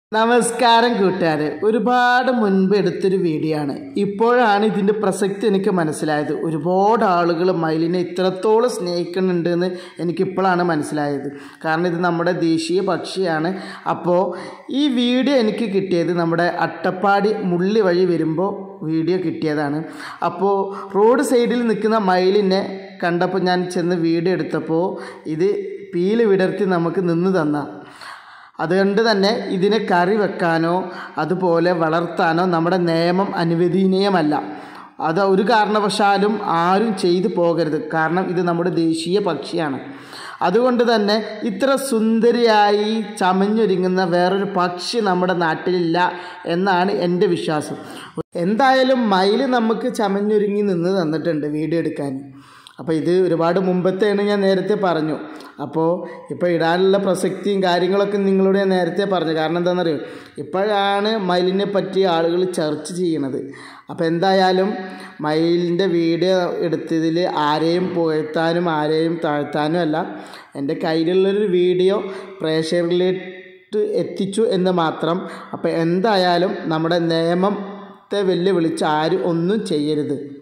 നമസ്കാരം കൂട്ടുകാരെ ഒരുപാട് മുൻപ് എടുത്തൊരു വീഡിയോ ആണ് ഇപ്പോഴാണ് ഇതിൻ്റെ പ്രസക്തി എനിക്ക് മനസ്സിലായത് ഒരുപാട് ആളുകൾ മയിലിനെ ഇത്രത്തോളം സ്നേഹിക്കുന്നുണ്ടെന്ന് എനിക്കിപ്പോഴാണ് മനസ്സിലായത് കാരണം ഇത് നമ്മുടെ ദേശീയ പക്ഷിയാണ് അപ്പോൾ ഈ വീഡിയോ എനിക്ക് കിട്ടിയത് നമ്മുടെ അട്ടപ്പാടി മുള്ളി വഴി വരുമ്പോൾ വീഡിയോ കിട്ടിയതാണ് അപ്പോൾ റോഡ് സൈഡിൽ നിൽക്കുന്ന മയിലിനെ കണ്ടപ്പോൾ ഞാൻ ചെന്ന് വീഡിയോ എടുത്തപ്പോൾ ഇത് പീല് വിടർത്തി നമുക്ക് നിന്ന് തന്ന അതുകൊണ്ട് തന്നെ ഇതിനെ കറി വെക്കാനോ അതുപോലെ വളർത്താനോ നമ്മുടെ നിയമം അനുവദനീയമല്ല അത് ഒരു കാരണവശാലും ആരും ചെയ്തു പോകരുത് കാരണം ഇത് നമ്മുടെ ദേശീയ പക്ഷിയാണ് അതുകൊണ്ട് തന്നെ ഇത്ര സുന്ദരിയായി ചമഞ്ഞൊരുങ്ങുന്ന വേറൊരു പക്ഷി നമ്മുടെ നാട്ടിലില്ല എന്നാണ് എൻ്റെ വിശ്വാസം എന്തായാലും മയിൽ നമുക്ക് ചമഞ്ഞൊരുങ്ങി നിന്ന് തന്നിട്ടുണ്ട് വീഡിയോ എടുക്കാൻ അപ്പോൾ ഇത് ഒരുപാട് മുമ്പത്തെയാണ് ഞാൻ നേരത്തെ പറഞ്ഞു അപ്പോൾ ഇപ്പോൾ ഇടാനുള്ള പ്രസക്തിയും കാര്യങ്ങളൊക്കെ നിങ്ങളോട് ഞാൻ നേരത്തെ പറഞ്ഞു കാരണം എന്താണെന്നറിയോ ഇപ്പോഴാണ് മയിലിനെ പറ്റി ആളുകൾ ചർച്ച ചെയ്യണത് അപ്പോൾ എന്തായാലും മയിലിൻ്റെ വീഡിയോ എടുത്തതിൽ ആരെയും പുകഴ്ത്താനും ആരെയും താഴ്ത്താനും അല്ല എൻ്റെ കയ്യിലുള്ളൊരു വീഡിയോ പ്രേക്ഷകരിലേക്ക് എത്തിച്ചു എന്ന് മാത്രം അപ്പോൾ എന്തായാലും നമ്മുടെ നിയമത്തെ വെല്ലുവിളിച്ച് ആരും ഒന്നും ചെയ്യരുത്